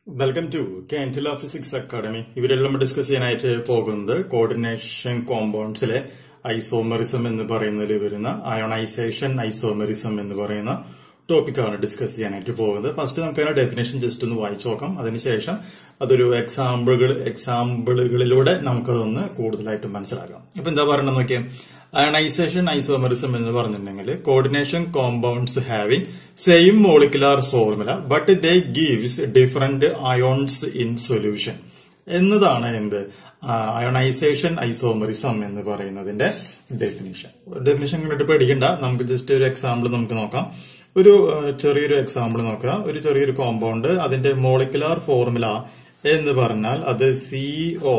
welcome to കാൻറ്റില physics academy ഇവരെല്ലാം discuss ചെയ്യാനായിട്ട് പോകുന്നത് കോർഡിനേഷൻ കോമ്പൗണ്ട്സിലെ ഐസോമറിസം എന്ന് പറയുന്നതിൽ വരുന്ന അയോണൈസേഷൻ ഐസോമറിസം എന്ന് പറയുന്ന ടോപ്പിക്കാണ് ഡിസ്കസ് ചെയ്യാനായിട്ട് പോകുന്നത് ഫസ്റ്റ് നമുക്ക് അതിന്റെ ഡെഫിനേഷൻ ജസ്റ്റ് ഒന്ന് വായിച്ചു നോക്കാം അതിനുശേഷം അതൊരു എക്സാമ്പിളുകൾ എക്സാമ്പിളുകളിലൂടെ നമുക്കതൊന്ന് കൂടുതലായിട്ട് മനസ്സിലാക്കാം അപ്പൊ എന്താ പറയണെന്ന് നോക്കിയാൽ അയണൈസേഷൻ ഐസോമറിസം എന്ന് പറഞ്ഞിട്ടുണ്ടെങ്കിൽ coordination compounds having same molecular formula but they gives different ions in solution എന്നതാണ് എന്ത് അയോണൈസേഷൻ ഐസോമറിസം എന്ന് പറയുന്നതിന്റെ ഡെഫിനിഷൻ ഡെഫിനിഷൻ കണ്ടിട്ട് പേടിക്കണ്ട നമുക്ക് ജസ്റ്റ് ഒരു എക്സാമ്പിൾ നമുക്ക് നോക്കാം ഒരു ഏഹ്, ചെറിയൊരു എക്സാമ്പിൾ നോക്കുക ഒരു ചെറിയൊരു കോമ്പൗണ്ട് അതിന്റെ മോളിക്കുലാർ ഫോർമുല എന്ന് പറഞ്ഞാൽ അത് C O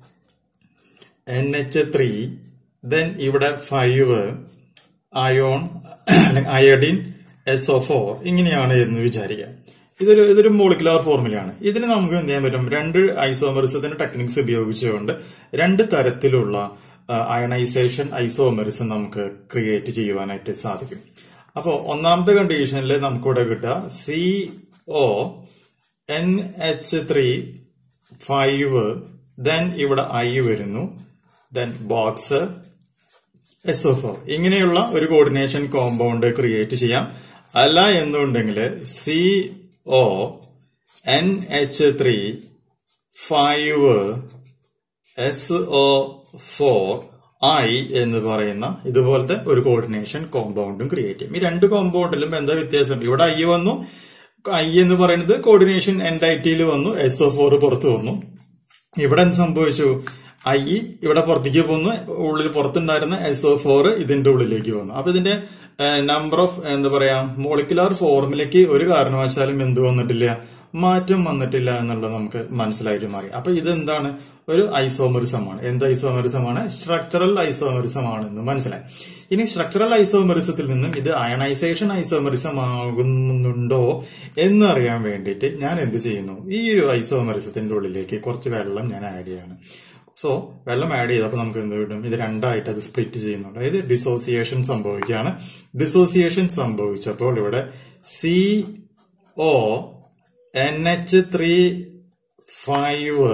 N H three then ഇവിടെ five ion iodine S O four ഇങ്ങനെയാണ് എന്ന് വിചാരിക്കാം ഇതൊരു ഇതൊരു മോളിക്കുലാർ ഫോർമുലയാണ് ഇതിന് നമുക്ക് എന്ത് ചെയ്യാൻ പറ്റും രണ്ട് ഐസോമെറിസത്തിന്റെ ടെക്നിക്സ് ഉപയോഗിച്ചുകൊണ്ട് രണ്ട് തരത്തിലുള്ള അയണൈസേഷൻ ഐസോമെറിസം നമുക്ക് ക്രിയേറ്റ് ചെയ്യുവാനായിട്ട് സാധിക്കും അപ്പോൾ ഒന്നാമത്തെ കണ്ടീഷനിൽ നമുക്കിവിടെ കിട്ടുക C O N H three five then ഇവിടെ ഐ വരുന്നു then box S O four ഇങ്ങനെയുള്ള ഒരു കോർഡിനേഷൻ കോമ്പൗണ്ട് ക്രിയേറ്റ് ചെയ്യാം അല്ല എന്നുണ്ടെങ്കിൽ C O N H three five S O four I എന്ന് പറയുന്ന ഇതുപോലത്തെ ഒരു കോർഡിനേഷൻ കോമ്പൗണ്ടും ക്രിയേറ്റ് ചെയ്യും ഈ രണ്ട് കോമ്പൗണ്ടിലും എന്താ വ്യത്യാസം ഇവിടെ ഐ വന്നു ഐ എന്ന് പറയുന്നത് കോർഡിനേഷൻ എൻഡൈറ്റിയിൽ വന്നു എസ് ഒ ഫോർ പുറത്ത് വന്നു ഇവിടെ എന്ത് സംഭവിച്ചു ഐ ഇവിടെ പുറത്തേക്ക് പോന്നു ഉള്ളിൽ പുറത്തുണ്ടായിരുന്ന എസ് ഒ ഫോർ ഇതിന്റെ ഉള്ളിലേക്ക് വന്നു അപ്പൊ ഇതിന്റെ നമ്പർ ഓഫ് എന്താ പറയാ മോളിക്കുലാർ ഫോർമുലയ്ക്ക് ഒരു കാരണവശാലും എന്ത് വന്നിട്ടില്ല മാറ്റം വന്നിട്ടില്ല എന്നുള്ളത് നമുക്ക് മനസ്സിലായിട്ട് മാറി അപ്പൊ ഇതെന്താണ് ഒരു ഐസോമറിസമാണ് എന്ത് ഐസോമറിസമാണ് സ്ട്രക്ചറൽ ഐസോമറിസം ആണെന്ന് മനസ്സിലായി ഇനി സ്ട്രക്ചറൽ ഐസോമറിസത്തിൽ നിന്നും ഇത് അയണൈസേഷൻ ഐസോമറിസം ആകുന്നുണ്ടോ എന്നറിയാൻ വേണ്ടിയിട്ട് ഞാൻ എന്ത് ചെയ്യുന്നു ഈ ഒരു ഐസോമറിസത്തിന്റെ ഉള്ളിലേക്ക് കുറച്ച് വെള്ളം ഞാൻ ആഡ് ചെയ്യാണ് സോ വെള്ളം ആഡ് ചെയ്തപ്പോൾ നമുക്ക് എന്ത് കിട്ടും ഇത് രണ്ടായിട്ട് അത് സ്പ്ലിറ്റ് ചെയ്യുന്നുണ്ട് അതായത് ഡിസോസിയേഷൻ സംഭവിക്കുകയാണ് ഡിസോസിയേഷൻ സംഭവിച്ചപ്പോൾ ഇവിടെ C O N H three five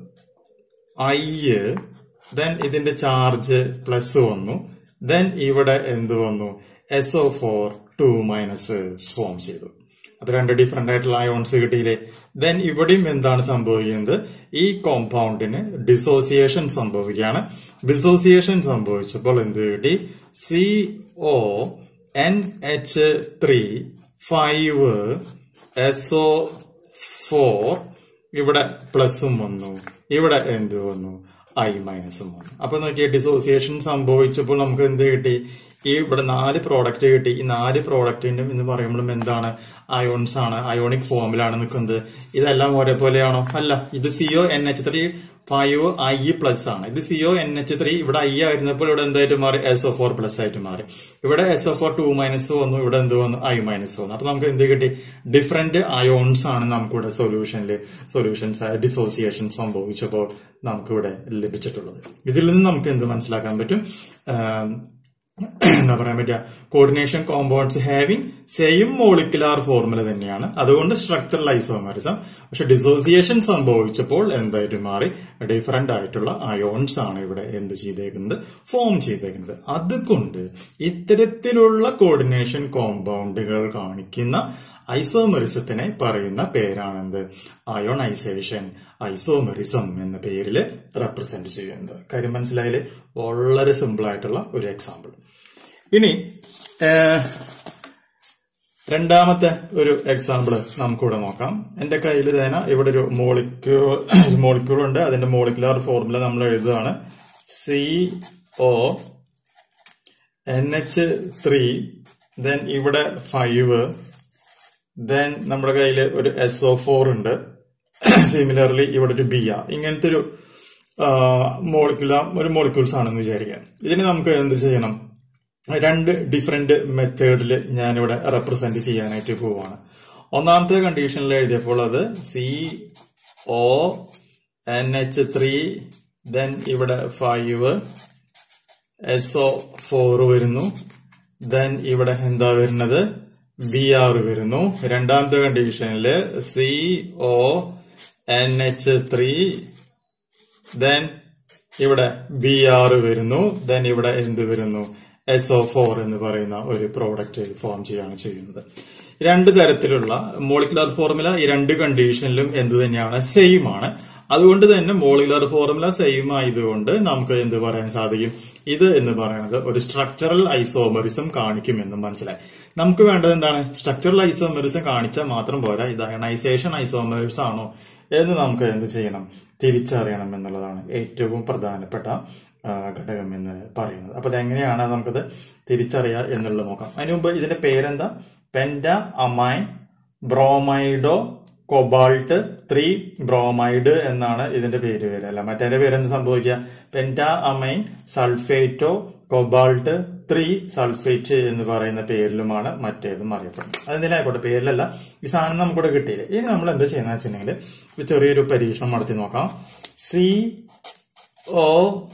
I then ഇതിന്റെ ചാർജ് പ്ലസ് വന്നു ദെൻ ഇവിടെ എന്ത് വന്നു S O four two minus form ചെയ്തു അത് രണ്ട് ഡിഫറെന്റ് ആയിട്ടുള്ള അയോൺസ് കിട്ടിയില്ലേ ദെൻ ഇവിടെയും എന്താണ് സംഭവിക്കുന്നത് ഈ കോമ്പൗണ്ടിന് ഡിസോസിയേഷൻ സംഭവിക്കുകയാണ് ഡിസോസിയേഷൻ സംഭവിച്ചപ്പോൾ എന്ത് കിട്ടി C O N H three five S O four ഇവിടെ പ്ലസും വന്നു ഇവിടെ എന്ത് വന്നു ഐ മൈനസും വന്നു അപ്പൊ നോക്കിയ ഡിസോസിയേഷൻ സംഭവിച്ചപ്പോൾ നമുക്ക് എന്ത് കിട്ടി ഈ ഇവിടെ നാല് പ്രോഡക്റ്റ് കിട്ടി ഈ നാല് പ്രോഡക്റ്റിനും എന്ന് പറയുമ്പോഴും എന്താണ് അയോൺസ് ആണ് അയോണിക് ഫോമിലാണ് നിൽക്കുന്നത് ഇതെല്ലാം ഒരേപോലെയാണോ അല്ല ഇത് C O N H three five I plus ആണ് ഇത് സിഒ എൻ എച്ച് ത്രീ ഇവിടെ ഐ ആയിരുന്നപ്പോൾ ഇവിടെ എന്തായിട്ട് മാറി എസ് ഒ ഫോർ പ്ലസ് ആയിട്ട് മാറി ഇവിടെ S O four two minus വന്നു ഇവിടെ എന്ത് വന്നു ഐ മൈനസ് വന്നു അപ്പൊ നമുക്ക് എന്ത് കിട്ടി ഡിഫറെന്റ് അയോൺസ് ആണ് നമുക്കിവിടെ സൊല്യൂഷനിൽ സൊല്യൂഷൻസ് ഡിസോസിയേഷൻ സംഭവിച്ചപ്പോൾ നമുക്കിവിടെ ലഭിച്ചിട്ടുള്ളത് ഇതിൽ നിന്ന് നമുക്ക് എന്ത് മനസ്സിലാക്കാൻ പറ്റും ആം, എന്താ പറയാൻ പറ്റുക coordination compounds having same molecular formula തന്നെയാണ് അതുകൊണ്ട് സ്ട്രക്ചറൽ ഐസോമറിസം പക്ഷെ ഡിസോസിയേഷൻ സംഭവിച്ചപ്പോൾ എന്തായിട്ട് മാറി ഡിഫറെന്റ് ആയിട്ടുള്ള അയോൺസ് ആണ് ഇവിടെ എന്ത് ചെയ്തേക്കുന്നത് ഫോം ചെയ്തേക്കുന്നത് അതുകൊണ്ട് ഇത്തരത്തിലുള്ള കോർഡിനേഷൻ കോമ്പൗണ്ടുകൾ കാണിക്കുന്ന ഐസോമെറിസത്തിനെ പറയുന്ന പേരാണെന്ത് അയോണൈസേഷൻ ഐസോമെറിസം എന്ന പേരിൽ റെപ്രസെന്റ് ചെയ്യുന്നത് കാര്യം മനസ്സിലായാല് വളരെ സിമ്പിൾ ആയിട്ടുള്ള ഒരു എക്സാമ്പിൾ ഇനി ഏഹ്, രണ്ടാമത്തെ ഒരു എക്സാമ്പിൾ നമുക്കിവിടെ നോക്കാം എന്റെ കയ്യിൽ തന്നെ ഇവിടെ ഒരു മോളിക്യൂ മോളിക്യൂൾ ഉണ്ട് അതിന്റെ മോളിക്കുലാർ ഫോർമുല നമ്മൾ എഴുതുകയാണ് C O N H three then ഇവിടെ ഫൈവ് ദെൻ നമ്മുടെ കയ്യിൽ ഒരു എസ് ഒ ഫോർ ഉണ്ട് സിമിലർലി ഇവിടെ ഒരു ബി ആർ ഇങ്ങനത്തെ ഒരു മോളിക്കുല ഒരു മോളിക്യൂൾസ് ആണെന്ന് വിചാരിക്കാം ഇതിന് നമുക്ക് എന്ത് ചെയ്യണം രണ്ട് ഡിഫറെന്റ് മെത്തേഡിൽ ഞാനിവിടെ റെപ്രസെന്റ് ചെയ്യാനായിട്ട് പോവാണ് ഒന്നാമത്തെ കണ്ടീഷനിൽ എഴുതിയപ്പോൾ അത് C O N H three then ഇവിടെ ഫൈവ് എസ് ഒ ഫോർ വരുന്നു ദെൻ ഇവിടെ എന്താ വരുന്നത് ബി ആർ വരുന്നു രണ്ടാമത്തെ കണ്ടീഷനിൽ C O N H three then ഇവിടെ ബി ആർ വരുന്നു ദെൻ ഇവിടെ എന്ത് വരുന്നു എസ് ഒ ഫോർ എന്ന് പറയുന്ന ഒരു പ്രോഡക്റ്റ് ഫോം ചെയ്യാണ് ചെയ്യുന്നത് രണ്ട് തരത്തിലുള്ള മോളിക്കുലർ ഫോർമുല ഈ രണ്ട് കണ്ടീഷനിലും എന്ത് തന്നെയാണ് സെയിം ആണ് അതുകൊണ്ട് തന്നെ മോളിക്കുലർ ഫോർമുല സെയിം ആയതുകൊണ്ട് നമുക്ക് എന്ത് പറയാൻ സാധിക്കും ഇത് എന്ന് പറയുന്നത് ഒരു സ്ട്രക്ചറൽ ഐസോമറിസം കാണിക്കുമെന്നും മനസ്സിലായി നമുക്ക് വേണ്ടത് എന്താണ് സ്ട്രക്ചറൽ ഐസോമറിസം കാണിച്ചാൽ മാത്രം പോരാ ഇത് അയണൈസേഷൻ ഐസോമേഴ്സ് ആണോ എന്ന് നമുക്ക് എന്ത് ചെയ്യണം തിരിച്ചറിയണം എന്നുള്ളതാണ് ഏറ്റവും പ്രധാനപ്പെട്ട ആ, ഘടകം എന്ന് പറയുന്നത് അപ്പൊ അതെങ്ങനെയാണ് നമുക്കത് തിരിച്ചറിയുക എന്നുള്ളത് നോക്കാം അതിന് മുമ്പ് ഇതിന്റെ പേരെന്താ penta amine bromido cobalt three bromide എന്നാണ് ഇതിന്റെ പേര് വരിക അല്ല മറ്റേ പേരെന്ത് സംഭവിക്കുക penta amine sulphato cobalt three sulphate എന്ന് പറയുന്ന പേരിലുമാണ് മറ്റേതും അറിയപ്പെടുന്നത് അതെന്തെങ്കിലും ആയിക്കോട്ടെ പേരിലല്ല ഈ സാധനം നമുക്കിവിടെ കിട്ടിയില്ല ഇനി നമ്മൾ എന്താ ചെയ്യുന്ന വെച്ചിട്ടുണ്ടെങ്കിൽ ഒരു ചെറിയൊരു പരീക്ഷണം നടത്തി നോക്കാം C O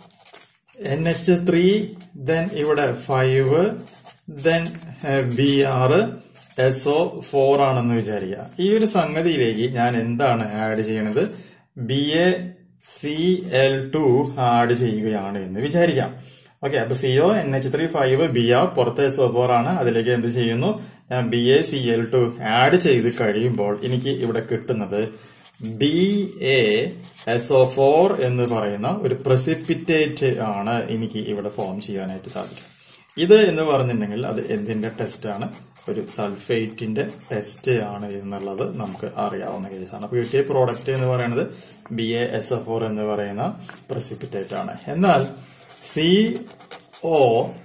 N H three then ഇവിടെ five then B R S O four ആണെന്ന് വിചാരിക്കുക ഈ ഒരു സംഗതിയിലേക്ക് ഞാൻ എന്താണ് ആഡ് ചെയ്യണത് B A C L two add ചെയ്യുകയാണ് എന്ന് വിചാരിക്കാം ഓക്കെ അപ്പൊ C O N H three five B R പുറത്തെ എസ് ഒ ഫോർ ആണ് അതിലേക്ക് എന്ത് ചെയ്യുന്നു ഞാൻ B A C L two add ചെയ്ത് കഴിയുമ്പോൾ എനിക്ക് ഇവിടെ കിട്ടുന്നത് B A S O four എന്ന് പറയുന്ന ഒരു പ്രസിപ്പിറ്റേറ്റ് ആണ് എനിക്ക് ഇവിടെ ഫോം ചെയ്യാനായിട്ട് സാധിക്കും ഇത് എന്ന് പറഞ്ഞിട്ടുണ്ടെങ്കിൽ അത് എന്തിന്റെ ടെസ്റ്റ് ആണ് ഒരു സൾഫേറ്റിന്റെ ടെസ്റ്റ് ആണ് എന്നുള്ളത് നമുക്ക് അറിയാവുന്ന കേസാണ് അപ്പൊ കിട്ടിയ പ്രോഡക്റ്റ് എന്ന് പറയുന്നത് B A S F four എന്ന് പറയുന്ന പ്രസിപ്പിറ്റേറ്റ് ആണ് എന്നാൽ C O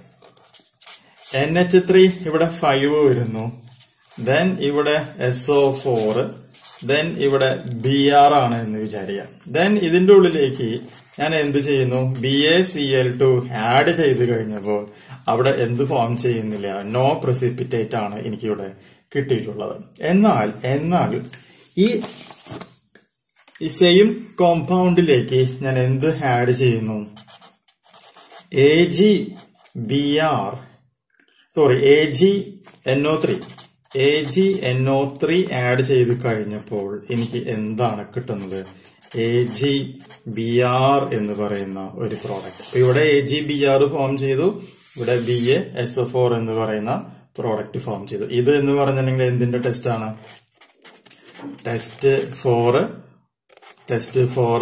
N H three ഇവിടെ ഫൈവ് വരുന്നു ദെൻ ഇവിടെ എസ് ഒ ഫോർ ദെൻ ഇവിടെ ബി ആർ ആണ് എന്ന് വിചാരിക്കാം ദെൻ ഇതിന്റെ ഉള്ളിലേക്ക് ഞാൻ എന്ത് ചെയ്യുന്നു B A C L two add ചെയ്ത് കഴിഞ്ഞപ്പോൾ അവിടെ എന്ത് ഫോം ചെയ്യുന്നില്ല നോ പ്രസിപ്പിറ്റേറ്റ് ആണ് എനിക്കിവിടെ കിട്ടിയിട്ടുള്ളത് എന്നാൽ എന്നാൽ ഈ ഈ സെയിം കോമ്പൗണ്ടിലേക്ക് ഞാൻ എന്ത് ആഡ് ചെയ്യുന്നു A G B R sorry A G N O three A G N O three add ചെയ്ത് കഴിഞ്ഞപ്പോൾ എനിക്ക് എന്താണ് കിട്ടുന്നത് എ ജി ബി ആർ എന്ന് പറയുന്ന ഒരു പ്രോഡക്റ്റ് അപ്പൊ ഇവിടെ A G B R form ചെയ്തു ഇവിടെ B A S F four എന്ന് പറയുന്ന പ്രോഡക്റ്റ് ഫോം ചെയ്തു ഇത് എന്ന് പറഞ്ഞിട്ടുണ്ടെങ്കിൽ എന്തിന്റെ ടെസ്റ്റ് ആണ് test for test for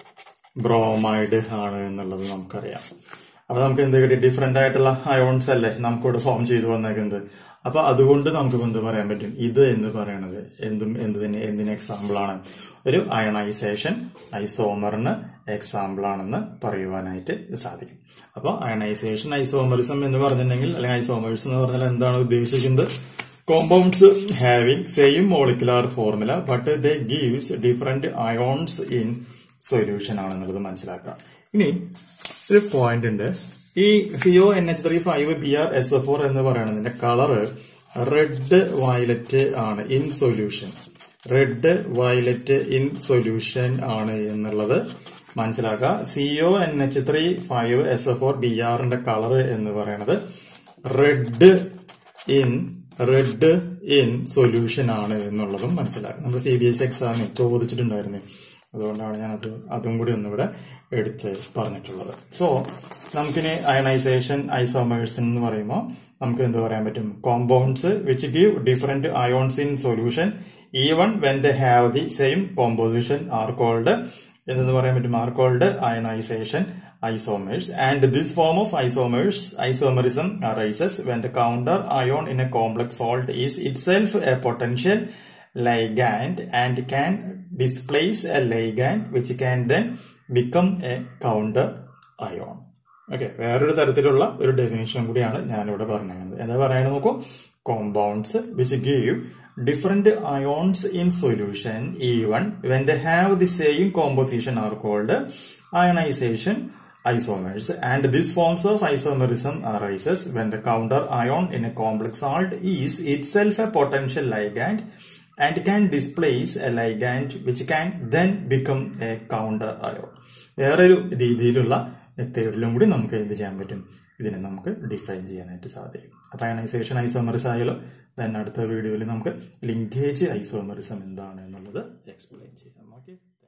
bromide ആണ് എന്നുള്ളത് നമുക്കറിയാം അപ്പൊ നമുക്ക് എന്ത് കിട്ടി ഡിഫറെന്റ് ആയിട്ടുള്ള അയോൺസ് അല്ലേ നമുക്കിവിടെ ഫോം ചെയ്തു വന്നേക്കുന്നത് അപ്പൊ അതുകൊണ്ട് നമുക്ക് എന്ത് പറയാൻ പറ്റും ഇത് എന്ന് പറയണത് എന്തും എന്ത് തന്നെ എന്തിന് എക്സാമ്പിൾ ആണ് ഒരു അയണൈസേഷൻ ഐസോമറിന് എക്സാമ്പിൾ ആണെന്ന് പറയുവാനായിട്ട് സാധിക്കും അപ്പൊ അയണൈസേഷൻ ഐസോമറിസം എന്ന് പറഞ്ഞിട്ടുണ്ടെങ്കിൽ അല്ലെങ്കിൽ ഐസോമേഴ്സ് എന്ന് പറഞ്ഞാൽ എന്താണ് ഉദ്ദേശിക്കുന്നത് compounds having same molecular formula but they gives different ions in solution ആണെന്നുള്ളത് മനസ്സിലാക്കുക ഇനി ഒരു പോയിന്റ് ഉണ്ട് ഈ C O N H three five B R S F four എന്ന് പറയുന്നതിന്റെ കളറ് റെഡ് വയലറ്റ് ആണ് in solution red violet in solution ആണ് എന്നുള്ളത് മനസ്സിലാക്കുക C O N H three five S F four ബി ആറിന്റെ കളറ് എന്ന് പറയുന്നത് red in red in solution ആണ് എന്നുള്ളതും മനസ്സിലാക്കുക നമ്മൾ സി ബി എസ് എക്സാമിന് ചോദിച്ചിട്ടുണ്ടായിരുന്നു അതുകൊണ്ടാണ് ഞാൻ അത് അതും കൂടി ഒന്നിവിടെ എടുത്ത് പറഞ്ഞിട്ടുള്ളത് സോ നമുക്കിനി അയണൈസേഷൻ ഐസോമേഴ്സ് എന്ന് പറയുമ്പോൾ നമുക്ക് എന്ത് പറയാൻ പറ്റും compounds which give different ions in solution even when they have the same composition are called എന്ന് പറയാൻ പറ്റും are called ionisation isomers and this form of isomers isomerism arises when the counter ion in a complex salt is itself a potential ligand and can displace a ligand which can then become a counter ion okay വേറൊരു തരത്തിലുള്ള ഒരു definition കൂടിയാണ് ഞാനിവിടെ പറഞ്ഞിരുന്നത് എന്താ പറയുന്നത് നോക്കൂ compounds which give different ions in solution even when they have the same composition are called ionisation isomers and this forms of isomerism arises when the counter ion in a complex salt is itself a potential ligand and can displace a ligand which can then become a counter ion വേറൊരു രീതിയിലുള്ള മെത്തേഡിലും കൂടി നമുക്ക് എന്ത് ചെയ്യാൻ പറ്റും ഇതിനെ നമുക്ക് define ചെയ്യാനായിട്ട് സാധിക്കും അപ്പൊ അയണൈസേഷൻ ഐസോമറിസ് ആയാലോ ദെൻ അടുത്ത വീഡിയോയിൽ നമുക്ക് ലിങ്കേജ് ഐസോമറിസം എന്താണ് എന്നുള്ളത് എക്സ്പ്ലെയിൻ ചെയ്യാം ഓക്കെ